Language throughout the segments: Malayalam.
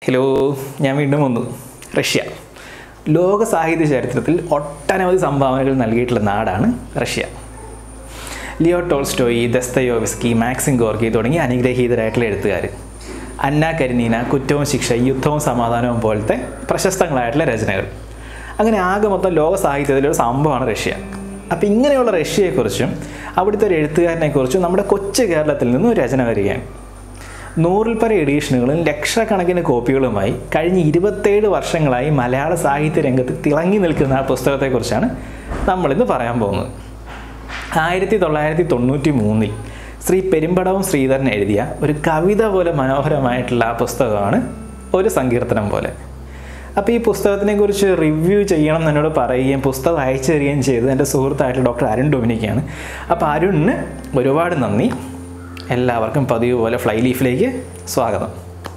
ഹലോ ഞാൻ വീണ്ടും വന്നു റഷ്യ ലോക സാഹിത്യ ചരിത്രത്തിൽ ഒട്ടനവധി സംഭാവനകൾ നൽകിയിട്ടുള്ള നാടാണ് Russia Leo Tolstoy Dostoevsky Maxim Gorky തുടങ്ങിയ അനുഗ്രഹീതരായിട്ടുള്ള എഴുത്തുകാർ അന്ന കരിനീന കുറ്റവും ശിക്ഷ യുദ്ധവും സമാധാനവും പോലത്തെ പ്രശസ്തങ്ങളായിട്ടുള്ള രചനകൾ അങ്ങനെ ആകെ മൊത്തം ലോക സാഹിത്യത്തിലെ ഒരു സംഭവമാണ് റഷ്യ അപ്പോൾ ഇങ്ങനെയുള്ള റഷ്യയെക്കുറിച്ചും അവിടുത്തെ ഒരു എഴുത്തുകാരനെക്കുറിച്ചും നമ്മുടെ കൊച്ചു കേരളത്തിൽ നിന്നും ഒരു രചന വരികയാണ് നൂറിൽ പര എഡീഷനുകളും ലക്ഷക്കണക്കിന് കോപ്പികളുമായി കഴിഞ്ഞ ഇരുപത്തേഴ് വർഷങ്ങളായി മലയാള സാഹിത്യ രംഗത്ത് തിളങ്ങി നിൽക്കുന്ന ആ പുസ്തകത്തെക്കുറിച്ചാണ് നമ്മളിന്ന് പറയാൻ പോകുന്നത് ആയിരത്തി തൊള്ളായിരത്തി തൊണ്ണൂറ്റി മൂന്നിൽ ശ്രീ പെരുമ്പടവും ശ്രീധരൻ എഴുതിയ ഒരു കവിത പോലെ മനോഹരമായിട്ടുള്ള ആ പുസ്തകമാണ് ഒരു സങ്കീർത്തനം പോലെ അപ്പോൾ ഈ പുസ്തകത്തിനെ കുറിച്ച് റിവ്യൂ ചെയ്യണം എന്ന് എന്നോട് പറയുകയും പുസ്തകം അയച്ചു തരികയും ചെയ്തത് എൻ്റെ സുഹൃത്തായിട്ടുള്ള ഡോക്ടർ അരുൺ ഡൊമിനിക്കാണ് അപ്പോൾ അരുണിന് ഒരുപാട് നന്ദി എല്ലാവർക്കും പതിവ് പോലെ ഫ്ലൈ ലീഫിലേക്ക് സ്വാഗതം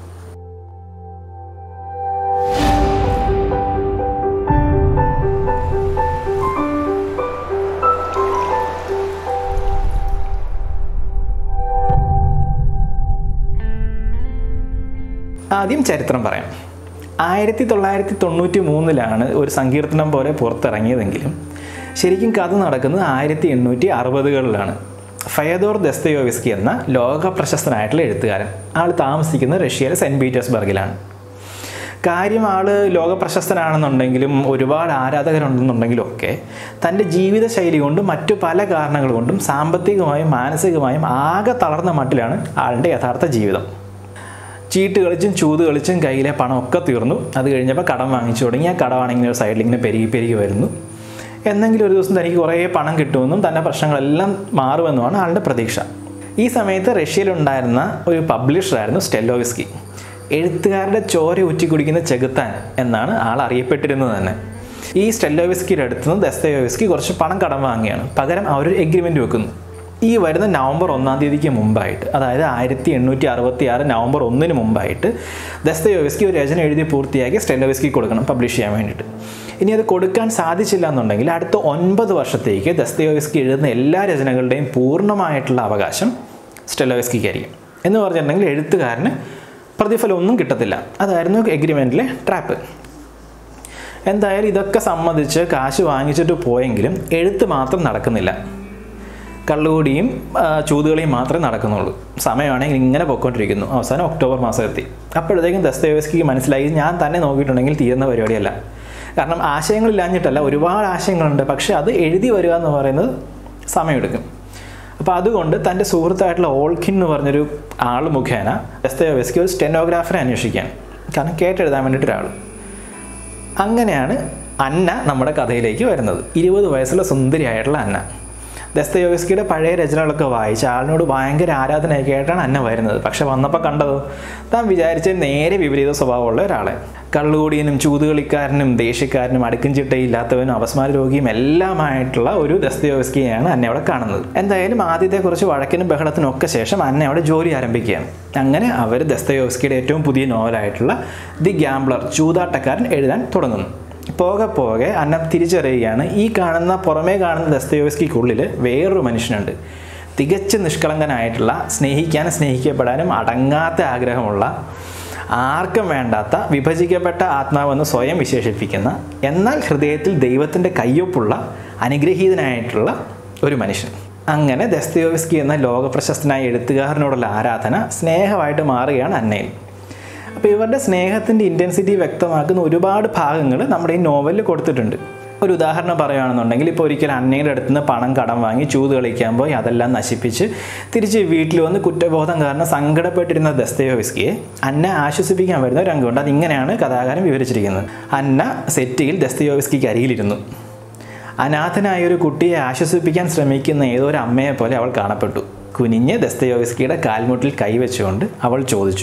ആദ്യം ചരിത്രം പറയാം ആയിരത്തി തൊള്ളായിരത്തി തൊണ്ണൂറ്റി മൂന്നിലാണ് ഒരു സങ്കീർത്തനം പോലെ പുറത്തിറങ്ങിയതെങ്കിലും ശരിക്കും കഥ നടക്കുന്നത് ആയിരത്തി എണ്ണൂറ്റി അറുപതുകളിലാണ് ഫയദോർ ദസ്തയോവിസ്കി എന്ന ലോക പ്രശസ്തനായിട്ടുള്ള എഴുത്തുകാരൻ ആൾ താമസിക്കുന്നത് റഷ്യയിലെ സെൻറ്റ് പീറ്റേഴ്സ്ബർഗിലാണ് കാര്യം ആൾ ലോക പ്രശസ്തനാണെന്നുണ്ടെങ്കിലും ഒരുപാട് ആരാധകരുണ്ടെന്നുണ്ടെങ്കിലും ഒക്കെ തൻ്റെ ജീവിതശൈലി കൊണ്ടും മറ്റു പല കാരണങ്ങൾ കൊണ്ടും സാമ്പത്തികമായും മാനസികമായും ആകെ തളർന്ന മട്ടിലാണ് ആളുടെ യഥാർത്ഥ ജീവിതം ചീട്ട് കളിച്ചും ചൂത് കളിച്ചും കയ്യിലെ പണമൊക്കെ തീർന്നു അത് കഴിഞ്ഞപ്പോൾ കടം വാങ്ങിച്ചു തുടങ്ങി ആ കടമാണെങ്കിൽ ഒരു സൈഡിൽ ഇങ്ങനെ പെരുകി പെരുകി വരുന്നു എന്നെങ്കിലും ഒരു ദിവസം തനിക്ക് കുറേ പണം കിട്ടുമെന്നും തൻ്റെ പ്രശ്നങ്ങളെല്ലാം മാറുമെന്നുമാണ് ആളുടെ പ്രതീക്ഷ ഈ സമയത്ത് റഷ്യയിലുണ്ടായിരുന്ന ഒരു പബ്ലിഷറായിരുന്നു സ്റ്റെല്ലോവിസ്കി എഴുത്തുകാരുടെ ചോര ഊറ്റി കുടിക്കുന്ന ചെകുത്താൻ എന്നാണ് ആൾ അറിയപ്പെട്ടിരുന്നത് തന്നെ ഈ സ്റ്റെല്ലോവിസ്കിയുടെ അടുത്ത് നിന്ന് ദസ്തയോവിസ്കി കുറച്ച് പണം കടം വാങ്ങിയാണ് പകരം അവരൊരു എഗ്രിമെൻ്റ് വെക്കുന്നു ഈ വരുന്ന നവംബർ ഒന്നാം തീയതിക്ക് മുമ്പായിട്ട് അതായത് ആയിരത്തി എണ്ണൂറ്റി അറുപത്തി ആറ് നവംബർ ഒന്നിന് മുമ്പായിട്ട് ദസ്തയോവിസ്കി ഒരു രചന എഴുതി പൂർത്തിയാക്കി സ്റ്റെല്ലോവിസ്കി കൊടുക്കണം പബ്ലിഷ് ചെയ്യാൻ വേണ്ടിയിട്ട് ഇനി അത് കൊടുക്കാൻ സാധിച്ചില്ല എന്നുണ്ടെങ്കിൽ അടുത്ത ഒൻപത് വർഷത്തേക്ക് ദസ്തയോവിസ്കി എഴുതുന്ന എല്ലാ രചനകളുടെയും പൂർണ്ണമായിട്ടുള്ള അവകാശം സ്റ്റെല്ലോവിസ്കിക്കായിരിക്കും എന്ന് പറഞ്ഞിട്ടുണ്ടെങ്കിൽ എഴുത്തുകാരന് പ്രതിഫലം ഒന്നും കിട്ടത്തില്ല അതായിരുന്നു എഗ്രിമെൻറ്റിലെ ട്രാപ്പ് എന്തായാലും ഇതൊക്കെ സമ്മതിച്ച് കാശ് വാങ്ങിച്ചിട്ട് പോയെങ്കിലും എഴുത്ത് മാത്രം നടക്കുന്നില്ല കള്ളുകൂടിയും ചൂതുകളിയും മാത്രമേ നടക്കുന്നുള്ളൂ സമയമാണെങ്കിൽ ഇങ്ങനെ പൊയ്ക്കൊണ്ടിരിക്കുന്നു അവസാനം ഒക്ടോബർ മാസം എത്തി അപ്പോഴത്തേക്കും ദസ്തയോസ്കിക്ക് മനസ്സിലായി ഞാൻ തന്നെ നോക്കിയിട്ടുണ്ടെങ്കിൽ തീരുന്ന പരിപാടിയല്ല കാരണം ആശയങ്ങളില്ലാഞ്ഞിട്ടല്ല ഒരുപാട് ആശയങ്ങളുണ്ട് പക്ഷേ അത് എഴുതി വരിക എന്ന് പറയുന്നത് സമയമെടുക്കും അപ്പോൾ അതുകൊണ്ട് തൻ്റെ സുഹൃത്തായിട്ടുള്ള ഓൾഖിൻ എന്ന് പറഞ്ഞൊരു ആൾ മുഖേന ദസ്തയോവസ്കി ഒരു സ്റ്റെനോഗ്രാഫറെ അന്വേഷിക്കാൻ കാരണം കേട്ടെഴുതാൻ വേണ്ടിയിട്ട് ഒരാൾ അങ്ങനെയാണ് അന്ന നമ്മുടെ കഥയിലേക്ക് വരുന്നത് ഇരുപത് വയസ്സുള്ള സുന്ദരിയായിട്ടുള്ള അന്ന ദസ്തയോവിസ്കിയുടെ പഴയ രചനകളൊക്കെ വായിച്ച് ആളിനോട് ഭയങ്കര ആരാധനയൊക്കെ ആയിട്ടാണ് അന്ന വരുന്നത് പക്ഷെ വന്നപ്പോൾ കണ്ടത് താൻ വിചാരിച്ച നേരെ വിപരീത സ്വഭാവമുള്ള ഒരാളെ കള്ളുകൂടിയനും ചൂതുകളിക്കാരനും ദേഷ്യക്കാരനും അടുക്കും ചിട്ടയില്ലാത്തവനും അപസ്മാര രോഗിയും എല്ലാമായിട്ടുള്ള ഒരു ദസ്തയോവിസ്കിയെയാണ് അന്ന അവിടെ കാണുന്നത് എന്തായാലും ആദ്യത്തെ കുറച്ച് വഴക്കിനും ബഹളത്തിനും ഒക്കെ ശേഷം അന്ന അവിടെ ജോലി ആരംഭിക്കുകയാണ് അങ്ങനെ അവർ ദസ്തയോവിസ്കിയുടെ ഏറ്റവും പുതിയ നോവലായിട്ടുള്ള ദി ഗ്യാംബ്ലർ ചൂതാട്ടക്കാരൻ എഴുതാൻ തുടങ്ങുന്നു പോകെ പോകെ അന്ന തിരിച്ചറിയുകയാണ് ഈ കാണുന്ന പുറമേ കാണുന്ന ദസ്തയോസ്കിക്കുള്ളിൽ വേറൊരു മനുഷ്യനുണ്ട് തികച്ചും നിഷ്കളങ്കനായിട്ടുള്ള സ്നേഹിക്കാനും സ്നേഹിക്കപ്പെടാനും അടങ്ങാത്ത ആഗ്രഹമുള്ള ആർക്കും വേണ്ടാത്ത വിഭജിക്കപ്പെട്ട ആത്മാവെന്ന് സ്വയം വിശേഷിപ്പിക്കുന്ന എന്നാൽ ഹൃദയത്തിൽ ദൈവത്തിൻ്റെ കയ്യൊപ്പുള്ള അനുഗ്രഹീതനായിട്ടുള്ള ഒരു മനുഷ്യൻ അങ്ങനെ ദസ്തയോവിസ്കി എന്ന ലോകപ്രശസ്തനായ എഴുത്തുകാരനോടുള്ള ആരാധന സ്നേഹമായിട്ട് മാറുകയാണ് അന്നയിൽ അപ്പോൾ ഇവരുടെ സ്നേഹത്തിൻ്റെ ഇൻറ്റൻസിറ്റി വ്യക്തമാക്കുന്ന ഒരുപാട് ഭാഗങ്ങൾ നമ്മുടെ ഈ നോവലിൽ കൊടുത്തിട്ടുണ്ട് ഒരു ഉദാഹരണം പറയുകയാണെന്നുണ്ടെങ്കിൽ ഇപ്പോൾ ഒരിക്കൽ അന്നയുടെ അടുത്ത് നിന്ന് പണം കടം വാങ്ങി ചൂത് കളിക്കാൻ പോയി അതെല്ലാം നശിപ്പിച്ച് തിരിച്ച് വീട്ടിൽ വന്ന് കുറ്റബോധം കാരണം സങ്കടപ്പെട്ടിരുന്ന ദസ്തയോവിസ്കിയെ അന്ന ആശ്വസിപ്പിക്കാൻ വരുന്ന ഒരു രംഗമുണ്ട് അതിങ്ങനെയാണ് കഥാകാരൻ വിവരിച്ചിരിക്കുന്നത് അന്ന സെറ്റിയിൽ ദസ്തയോവിസ്കിക്ക് അരികിലിരുന്നു അനാഥനായ ഒരു കുട്ടിയെ ആശ്വസിപ്പിക്കാൻ ശ്രമിക്കുന്ന ഏതോ ഒരു അമ്മയെ പോലെ അവൾ കാണപ്പെട്ടു കുനിഞ്ഞ് ദസ്തയോവിസ്കിയുടെ കാൽമുട്ടിൽ കൈവച്ചുകൊണ്ട് അവൾ ചോദിച്ചു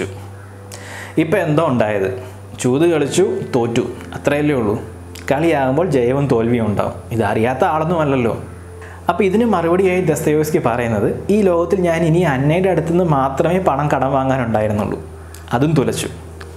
ഇപ്പം എന്തോ ഉണ്ടായത് ചൂത് കളിച്ചു തോറ്റു അത്രയല്ലേ ഉള്ളൂ കളിയാകുമ്പോൾ ജയവും തോൽവിയും ഉണ്ടാവും ഇതറിയാത്ത ആളൊന്നുമല്ലല്ലോ അപ്പോൾ ഇതിന് മറുപടിയായി ദസ്തയോസ്കി പറയുന്നത് ഈ ലോകത്തിൽ ഞാൻ ഇനി അന്നയുടെ അടുത്ത് നിന്ന് മാത്രമേ പണം കടം വാങ്ങാനുണ്ടായിരുന്നുള്ളൂ അതും തുലച്ചു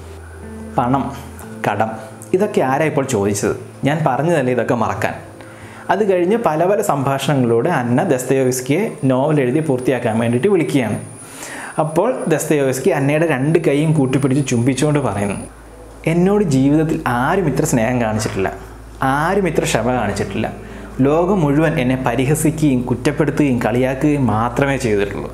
പണം കടം ഇതൊക്കെ ആരാ ഇപ്പോൾ ചോദിച്ചത് ഞാൻ പറഞ്ഞതല്ലേ ഇതൊക്കെ മറക്കാൻ അത് കഴിഞ്ഞ് പല പല സംഭാഷണങ്ങളിലൂടെ അന്ന ദസ്തയോവിസ്കിയെ നോവൽ എഴുതി പൂർത്തിയാക്കാൻ വേണ്ടിയിട്ട് വിളിക്കുകയാണ് അപ്പോൾ ദസ്തയോവസ്കി അന്നയുടെ രണ്ട് കൈയും കൂട്ടിപ്പിടിച്ച് ചുംബിച്ചുകൊണ്ട് പറയുന്നു എന്നോട് ജീവിതത്തിൽ ആരും ഇത്ര സ്നേഹം കാണിച്ചിട്ടില്ല ആരും ഇത്ര ക്ഷമ കാണിച്ചിട്ടില്ല ലോകം മുഴുവൻ എന്നെ പരിഹസിക്കുകയും കുറ്റപ്പെടുത്തുകയും കളിയാക്കുകയും മാത്രമേ ചെയ്തിട്ടുള്ളൂ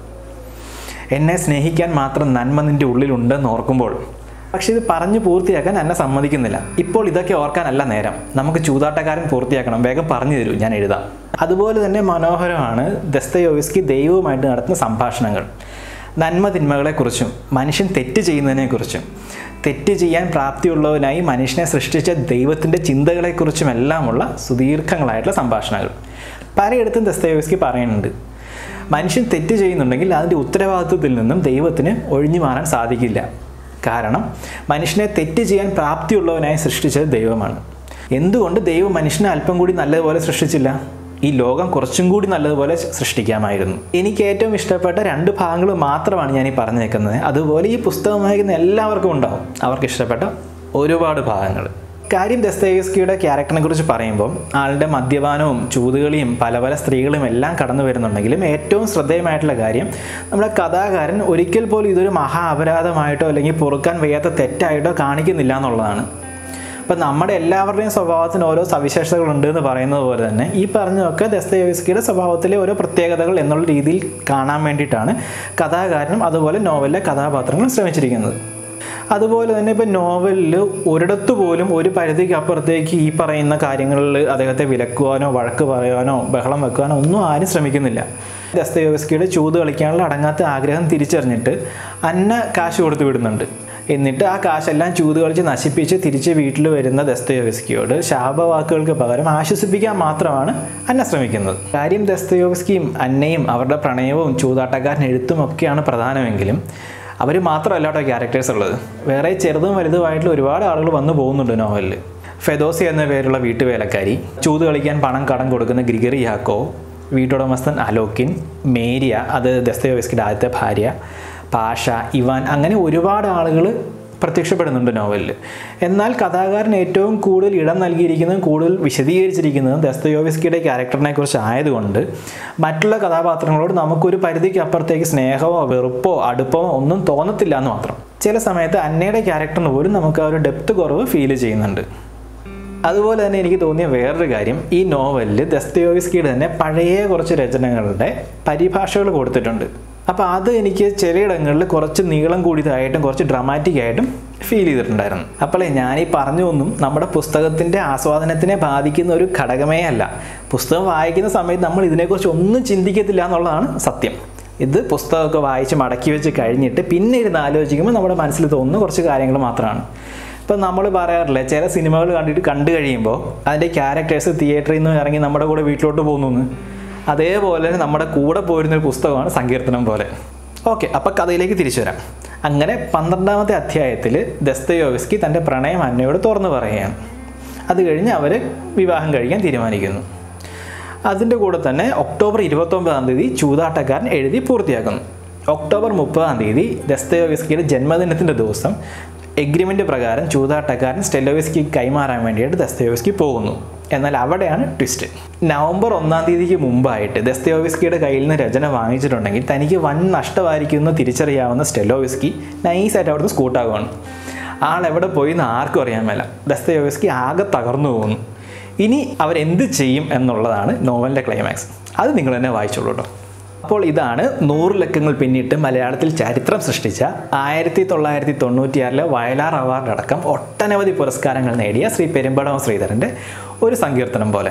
എന്നെ സ്നേഹിക്കാൻ മാത്രം നന്മ നിൻ്റെ ഉള്ളിലുണ്ടെന്ന് ഓർക്കുമ്പോൾ പക്ഷെ ഇത് പറഞ്ഞു പൂർത്തിയാക്കാൻ എന്നെ സമ്മതിക്കുന്നില്ല ഇപ്പോൾ ഇതൊക്കെ ഓർക്കാനല്ല നേരം നമുക്ക് ചൂതാട്ടക്കാരൻ പൂർത്തിയാക്കണം വേഗം പറഞ്ഞു തരൂ ഞാൻ എഴുതാം അതുപോലെ തന്നെ മനോഹരമാണ് ദസ്തയോവിസ്കി ദൈവവുമായിട്ട് നടത്തുന്ന സംഭാഷണങ്ങൾ നന്മ തിന്മകളെക്കുറിച്ചും മനുഷ്യൻ തെറ്റ് ചെയ്യുന്നതിനെക്കുറിച്ചും തെറ്റ് ചെയ്യാൻ പ്രാപ്തിയുള്ളവനായി മനുഷ്യനെ സൃഷ്ടിച്ച ദൈവത്തിൻ്റെ ചിന്തകളെക്കുറിച്ചുമെല്ലാമുള്ള സുദീർഘങ്ങളായിട്ടുള്ള സംഭാഷണങ്ങൾ പലയിടത്തും ദസ്തയോവിസ്കി പറയുന്നുണ്ട് മനുഷ്യൻ തെറ്റ് ചെയ്യുന്നുണ്ടെങ്കിൽ അതിൻ്റെ ഉത്തരവാദിത്വത്തിൽ നിന്നും ദൈവത്തിന് ഒഴിഞ്ഞു മാറാൻ സാധിക്കില്ല കാരണം മനുഷ്യനെ തെറ്റ് ചെയ്യാൻ പ്രാപ്തിയുള്ളവനായി സൃഷ്ടിച്ചത് ദൈവമാണ് എന്തുകൊണ്ട് ദൈവം മനുഷ്യനെ അല്പം കൂടി നല്ലതുപോലെ സൃഷ്ടിച്ചില്ല ഈ ലോകം കുറച്ചും കൂടി നല്ലതുപോലെ സൃഷ്ടിക്കാമായിരുന്നു എനിക്ക് ഏറ്റവും ഇഷ്ടപ്പെട്ട രണ്ട് ഭാഗങ്ങൾ മാത്രമാണ് ഞാൻ ഈ പറഞ്ഞേക്കുന്നത് അതുപോലെ ഈ പുസ്തകം വായിക്കുന്ന എല്ലാവർക്കും ഉണ്ടാവും അവർക്ക് ഇഷ്ടപ്പെട്ട ഒരുപാട് ഭാഗങ്ങൾ കാര്യം ദസ്തേവസ്കിയുടെ ക്യാരക്ടറിനെ കുറിച്ച് പറയുമ്പോൾ ആളുടെ മദ്യപാനവും ചൂതുകളിയും പല പല സ്ത്രീകളും എല്ലാം കടന്നു വരുന്നുണ്ടെങ്കിലും ഏറ്റവും ശ്രദ്ധേയമായിട്ടുള്ള കാര്യം നമ്മുടെ കഥാകാരൻ ഒരിക്കൽ പോലും ഇതൊരു മഹാ അപരാധമായിട്ടോ അല്ലെങ്കിൽ പൊറുക്കാൻ വയ്യാത്ത തെറ്റായിട്ടോ കാണിക്കുന്നില്ല എന്നുള്ളതാണ് അപ്പം നമ്മുടെ എല്ലാവരുടെയും സ്വഭാവത്തിന് ഓരോ സവിശേഷതകളുണ്ട് എന്ന് പറയുന്നത് പോലെ തന്നെ ഈ പറഞ്ഞതൊക്കെ ദസ്തയോസ്കിയുടെ സ്വഭാവത്തിലെ ഓരോ പ്രത്യേകതകൾ എന്നുള്ള രീതിയിൽ കാണാൻ വേണ്ടിയിട്ടാണ് കഥാകാരനും അതുപോലെ നോവലിലെ കഥാപാത്രങ്ങളും ശ്രമിച്ചിരിക്കുന്നത് അതുപോലെ തന്നെ ഇപ്പം നോവലിൽ ഒരിടത്തു പോലും ഒരു പരിധിക്ക് അപ്പുറത്തേക്ക് ഈ പറയുന്ന കാര്യങ്ങളിൽ അദ്ദേഹത്തെ വിലക്കുവാനോ വഴക്ക് പറയാനോ ബഹളം വെക്കുവാനോ ഒന്നും ആരും ശ്രമിക്കുന്നില്ല ദസ്തയോസ്കിയുടെ ചൂത് കളിക്കാനുള്ള അടങ്ങാത്ത ആഗ്രഹം തിരിച്ചറിഞ്ഞിട്ട് അന്ന കാശ് കൊടുത്ത് വിടുന്നുണ്ട് എന്നിട്ട് ആ കാശെല്ലാം ചൂത് കളിച്ച് നശിപ്പിച്ച് തിരിച്ച് വീട്ടിൽ വരുന്ന ദസ്തയോവസ്കിയോട് ശാപവാക്കുകൾക്ക് പകരം ആശ്വസിപ്പിക്കാൻ മാത്രമാണ് അന്ന ശ്രമിക്കുന്നത് കാര്യം ദസ്തയോവസ്കിയും അന്നയും അവരുടെ പ്രണയവും ചൂതാട്ടക്കാരൻ എഴുത്തും ഒക്കെയാണ് പ്രധാനമെങ്കിലും അവർ മാത്രമല്ല കേട്ടോ ക്യാരക്ടേഴ്സ് ഉള്ളത് വേറെ ചെറുതും വലുതുമായിട്ടുള്ള ഒരുപാട് ആളുകൾ വന്നു പോകുന്നുണ്ട് നോവലിൽ ഫെദോസി എന്ന പേരുള്ള വീട്ടുവേലക്കാരി ചൂത് കളിക്കാൻ പണം കടം കൊടുക്കുന്ന ഗ്രിഗറി യാക്കോ വീട്ടുടമസ്ഥൻ അലോക്കിൻ മേരിയ അത് ദസ്തയോവസ്കിയുടെ ആദ്യത്തെ ഭാര്യ പാഷ ഇവാൻ അങ്ങനെ ഒരുപാട് ആളുകൾ പ്രത്യക്ഷപ്പെടുന്നുണ്ട് നോവലിൽ എന്നാൽ കഥാകാരൻ ഏറ്റവും കൂടുതൽ ഇടം നൽകിയിരിക്കുന്നതും കൂടുതൽ വിശദീകരിച്ചിരിക്കുന്നതും ദസ്തയോവിസ്കിയുടെ ക്യാരക്ടറിനെ കുറിച്ച് ആയതുകൊണ്ട് മറ്റുള്ള കഥാപാത്രങ്ങളോട് നമുക്കൊരു പരിധിക്ക് അപ്പുറത്തേക്ക് സ്നേഹമോ വെറുപ്പോ അടുപ്പമോ ഒന്നും തോന്നത്തില്ല എന്ന് മാത്രം ചില സമയത്ത് അന്നയുടെ ക്യാരക്ടറിന് പോലും നമുക്ക് ആ ഒരു ഡെപ്ത് കുറവ് ഫീൽ ചെയ്യുന്നുണ്ട് അതുപോലെ തന്നെ എനിക്ക് തോന്നിയ വേറൊരു കാര്യം ഈ നോവലിൽ ദസ്തയോവിസ്കിയുടെ തന്നെ പഴയ കുറച്ച് രചനകളുടെ പരിഭാഷകൾ കൊടുത്തിട്ടുണ്ട് അപ്പോൾ അത് എനിക്ക് ചിലയിടങ്ങളിൽ കുറച്ച് നീളം കൂടിയതായിട്ടും കുറച്ച് ഡ്രമാറ്റിക് ആയിട്ടും ഫീൽ ചെയ്തിട്ടുണ്ടായിരുന്നു അപ്പോളേ ഞാനീ പറഞ്ഞൊന്നും നമ്മുടെ പുസ്തകത്തിൻ്റെ ആസ്വാദനത്തിനെ ബാധിക്കുന്ന ഒരു ഘടകമേ അല്ല പുസ്തകം വായിക്കുന്ന സമയത്ത് നമ്മൾ ഇതിനെക്കുറിച്ച് ഒന്നും ചിന്തിക്കത്തില്ല എന്നുള്ളതാണ് സത്യം ഇത് പുസ്തകമൊക്കെ വായിച്ച് മടക്കി വെച്ച് കഴിഞ്ഞിട്ട് പിന്നെ ഇരുന്ന് ആലോചിക്കുമ്പോൾ നമ്മുടെ മനസ്സിൽ തോന്നുന്ന കുറച്ച് കാര്യങ്ങൾ മാത്രമാണ് ഇപ്പം നമ്മൾ പറയാറില്ലേ ചില സിനിമകൾ കണ്ടിട്ട് കണ്ടു കഴിയുമ്പോൾ അതിൻ്റെ ക്യാരക്ടേഴ്സ് തിയേറ്ററിൽ നിന്ന് ഇറങ്ങി നമ്മുടെ കൂടെ വീട്ടിലോട്ട് പോകുന്നു എന്ന്. അതേപോലെ തന്നെ നമ്മുടെ കൂടെ പോരുന്നൊരു പുസ്തകമാണ് സങ്കീർത്തനം പോലെ ഓക്കെ അപ്പം കഥയിലേക്ക് തിരിച്ചു വരാം അങ്ങനെ പന്ത്രണ്ടാമത്തെ അധ്യായത്തിൽ ദസ്തയോവിസ്കി തൻ്റെ പ്രണയം അന്നയോട് തുറന്നു പറയുകയാണ് അത് കഴിഞ്ഞ് അവർ വിവാഹം കഴിക്കാൻ തീരുമാനിക്കുന്നു അതിൻ്റെ കൂടെ തന്നെ ഒക്ടോബർ ഇരുപത്തൊമ്പതാം തീയതി ചൂതാട്ടക്കാരൻ എഴുതി പൂർത്തിയാക്കുന്നു ഒക്ടോബർ മുപ്പതാം തീയതി ദസ്തയോവിസ്കിയുടെ ജന്മദിനത്തിൻ്റെ ദിവസം എഗ്രിമെൻ്റ് പ്രകാരം ചൂതാട്ടക്കാരൻ സ്റ്റെലോവിസ്കി കൈമാറാൻ വേണ്ടിയിട്ട് ദസ്തയോവിസ്കി പോകുന്നു എന്നാൽ അവിടെയാണ് ട്വിസ്റ്റ് നവംബർ ഒന്നാം തീയതിക്ക് മുമ്പായിട്ട് ദസ്തയോവിസ്കിയുടെ കയ്യിൽ നിന്ന് രചന വാങ്ങിച്ചിട്ടുണ്ടെങ്കിൽ തനിക്ക് വൻ നഷ്ടമായിരിക്കുമെന്ന് തിരിച്ചറിയാവുന്ന സ്റ്റെലോവിസ്കി നൈസായിട്ട് അവിടുന്ന് സ്കൂട്ടാകുകയാണ് ആൾ എവിടെ പോയി എന്ന് ആർക്കും അറിയാൻ മേല ദസ്തയോവിസ്കി ആകെ തകർന്നു പോകുന്നു ഇനി അവരെന്ത് ചെയ്യും എന്നുള്ളതാണ് നോവലിൻ്റെ ക്ലൈമാക്സ് അത് നിങ്ങൾ തന്നെ വായിച്ചോളൂ കേട്ടോ അപ്പോൾ ഇതാണ് നൂറ് ലക്കങ്ങൾ പിന്നിട്ട് മലയാളത്തിൽ ചരിത്രം സൃഷ്ടിച്ച ആയിരത്തി തൊള്ളായിരത്തി തൊണ്ണൂറ്റിയാറിലെ വയലാർ അവാർഡ് അടക്കം ഒട്ടനവധി പുരസ്കാരങ്ങൾ നേടിയ ശ്രീ പെരുമ്പടവം ശ്രീധരൻ്റെ ഒരു സങ്കീർത്തനം പോലെ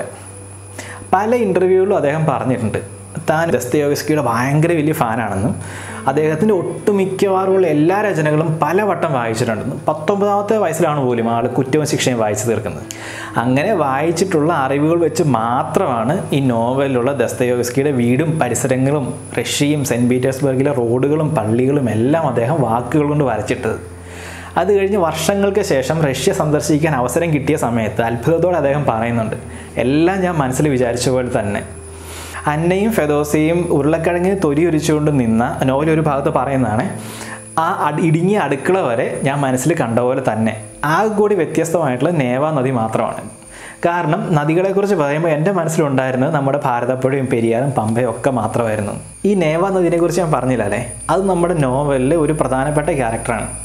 പല ഇൻ്റർവ്യൂകളിലും അദ്ദേഹം പറഞ്ഞിട്ടുണ്ട് താൻ ദസ്തയോവിസ്കിയുടെ ഭയങ്കര വലിയ ഫാനാണെന്നും അദ്ദേഹത്തിൻ്റെ ഒട്ടുമിക്കവാറുമുള്ള എല്ലാ രചനകളും പലവട്ടം വായിച്ചിട്ടുണ്ടെന്നും പത്തൊമ്പതാമത്തെ വയസ്സിലാണ് പോലും ആൾ കുറ്റവും ശിക്ഷയും വായിച്ചു തീർക്കുന്നത് അങ്ങനെ വായിച്ചിട്ടുള്ള അറിവുകൾ വെച്ച് മാത്രമാണ് ഈ നോവലിലുള്ള ദസ്തയോവിസ്കിയുടെ വീടും പരിസരങ്ങളും റഷ്യയും സെൻറ്റ് പീറ്റേഴ്സ്ബർഗിലെ റോഡുകളും പള്ളികളും എല്ലാം അദ്ദേഹം വാക്കുകൾ കൊണ്ട് വരച്ചിട്ടത് അത് കഴിഞ്ഞ് വർഷങ്ങൾക്ക് ശേഷം റഷ്യ സന്ദർശിക്കാൻ അവസരം കിട്ടിയ സമയത്ത് അത്ഭുതത്തോടെ അദ്ദേഹം പറയുന്നുണ്ട് എല്ലാം ഞാൻ മനസ്സിൽ വിചാരിച്ച പോലെ തന്നെ അന്നയും ഫെദോസയും ഉരുളക്കിഴങ്ങിന് തൊരി ഒരിച്ചുകൊണ്ട് നിന്ന നോവൽ ഒരു ഭാഗത്ത് പറയുന്നതാണ് ആ അടി- ഇടുങ്ങിയ അടുക്കള വരെ ഞാൻ മനസ്സിൽ കണ്ട പോലെ തന്നെ ആ കൂടി വ്യത്യസ്തമായിട്ടുള്ള നേവ നദി മാത്രമാണ് കാരണം നദികളെക്കുറിച്ച് പറയുമ്പോൾ എൻ്റെ മനസ്സിലുണ്ടായിരുന്നത് നമ്മുടെ ഭാരതപ്പുഴയും പെരിയാറും പമ്പയും ഒക്കെ മാത്രമായിരുന്നു ഈ നേവ നദിനെക്കുറിച്ച് ഞാൻ പറഞ്ഞില്ല അല്ലേ അത് നമ്മുടെ നോവലിലെ ഒരു പ്രധാനപ്പെട്ട ക്യാരക്ടറാണ്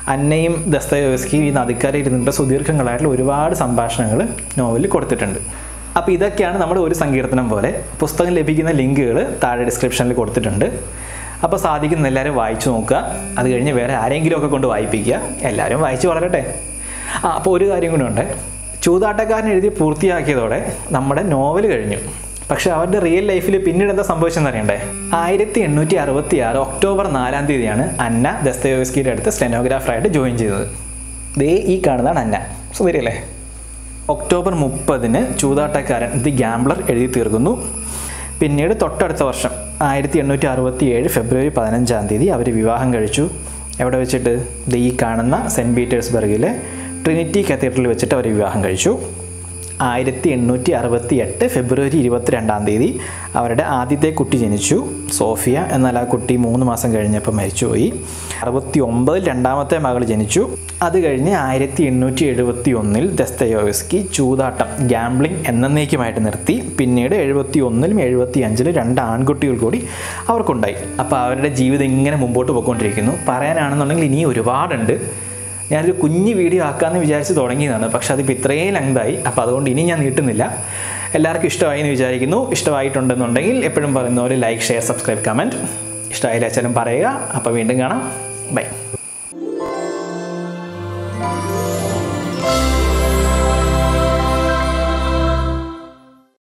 അന്നയും ദസ്തയോസ്കിയും ഈ നദിക്കരയിൽ ഇരുന്നിട്ട് സുദീർഘങ്ങളായിട്ടുള്ള ഒരുപാട് സംഭാഷണങ്ങൾ നോവലിൽ കൊടുത്തിട്ടുണ്ട് അപ്പോൾ ഇതൊക്കെയാണ് നമ്മുടെ ഒരു സങ്കീർത്തനം പോലെ പുസ്തകം ലഭിക്കുന്ന ലിങ്കുകൾ താഴെ ഡിസ്ക്രിപ്ഷനിൽ കൊടുത്തിട്ടുണ്ട് അപ്പോൾ സാധിക്കുന്ന എല്ലാവരും വായിച്ചു നോക്കുക അത് കഴിഞ്ഞ് വേറെ ആരെങ്കിലും ഒക്കെ കൊണ്ട് വായിപ്പിക്കുക എല്ലാവരും വായിച്ച് വളരട്ടെ ആ അപ്പോൾ ഒരു കാര്യം കൂടെ ഉണ്ട് ചൂതാട്ടക്കാരൻ എഴുതി പൂർത്തിയാക്കിയതോടെ നമ്മുടെ നോവൽ കഴിഞ്ഞു പക്ഷെ അവരുടെ റിയൽ ലൈഫിൽ പിന്നീട് എന്താ സംഭവിച്ചെന്ന് അറിയണ്ടേ ആയിരത്തി എണ്ണൂറ്റി അറുപത്തി ആറ് ഒക്ടോബർ നാലാം തീയതിയാണ് അന്ന ദസ്തയോസ്കിയുടെ അടുത്ത് സ്റ്റെനോഗ്രാഫറായിട്ട് ജോയിൻ ചെയ്തത് ദേ ഈ കാണുന്നതാണ് അന്ന സുന്ദരിയല്ലേ ഒക്ടോബർ മുപ്പതിന് ചൂതാട്ടക്കാരൻ ദി ഗാംബ്ലർ എഴുതി തീർക്കുന്നു പിന്നീട് തൊട്ടടുത്ത വർഷം ആയിരത്തി എണ്ണൂറ്റി അറുപത്തി ഏഴ് ഫെബ്രുവരി പതിനഞ്ചാം തീയതി അവർ വിവാഹം കഴിച്ചു എവിടെ വെച്ചിട്ട് ദേ ഈ കാണുന്ന സെൻറ്റ് പീറ്റേഴ്സ്ബർഗിലെ ട്രിനിറ്റി കത്തീഡ്രലിൽ വെച്ചിട്ട് അവർ വിവാഹം കഴിച്ചു ആയിരത്തി എണ്ണൂറ്റി അറുപത്തി എട്ട് ഫെബ്രുവരി ഇരുപത്തിരണ്ടാം തീയതി അവരുടെ ആദ്യത്തെ കുട്ടി ജനിച്ചു സോഫിയ എന്നാൽ ആ കുട്ടി മൂന്ന് മാസം കഴിഞ്ഞപ്പോൾ മരിച്ചുപോയി അറുപത്തി ഒമ്പതിൽ രണ്ടാമത്തെ മകൾ ജനിച്ചു അത് കഴിഞ്ഞ് ആയിരത്തി എണ്ണൂറ്റി എഴുപത്തി ഒന്നിൽ ദസ്തയോസ്കി ചൂതാട്ടം ഗാംബ്ലിംഗ് എന്നേക്കുമായിട്ട് നിർത്തി പിന്നീട് എഴുപത്തി ഒന്നിലും എഴുപത്തി അഞ്ചിലും രണ്ട് ആൺകുട്ടികൾ കൂടി അവർക്കുണ്ടായി അപ്പോൾ അവരുടെ ജീവിതം ഇങ്ങനെ മുമ്പോട്ട് പോയിക്കൊണ്ടിരിക്കുന്നു പറയാനാണെന്നുണ്ടെങ്കിൽ ഇനി ഒരുപാടുണ്ട് ഞാനൊരു കുഞ്ഞ് വീഡിയോ ആക്കാമെന്ന് വിചാരിച്ച് തുടങ്ങിയതാണ് പക്ഷെ അതിപ്പോൾ ഇത്രയും ലെങ്തായി അപ്പോൾ അതുകൊണ്ട് ഇനി ഞാൻ നീട്ടുന്നില്ല എല്ലാവർക്കും ഇഷ്ടമായി എന്ന് വിചാരിക്കുന്നു ഇഷ്ടമായിട്ടുണ്ടെന്നുണ്ടെങ്കിൽ എപ്പോഴും പറയുന്ന പോലെ ലൈക്ക് ഷെയർ സബ്സ്ക്രൈബ് കമൻറ്റ് ഇഷ്ടമായില്ല വെച്ചാലും പറയുക അപ്പോൾ വീണ്ടും കാണാം ബൈ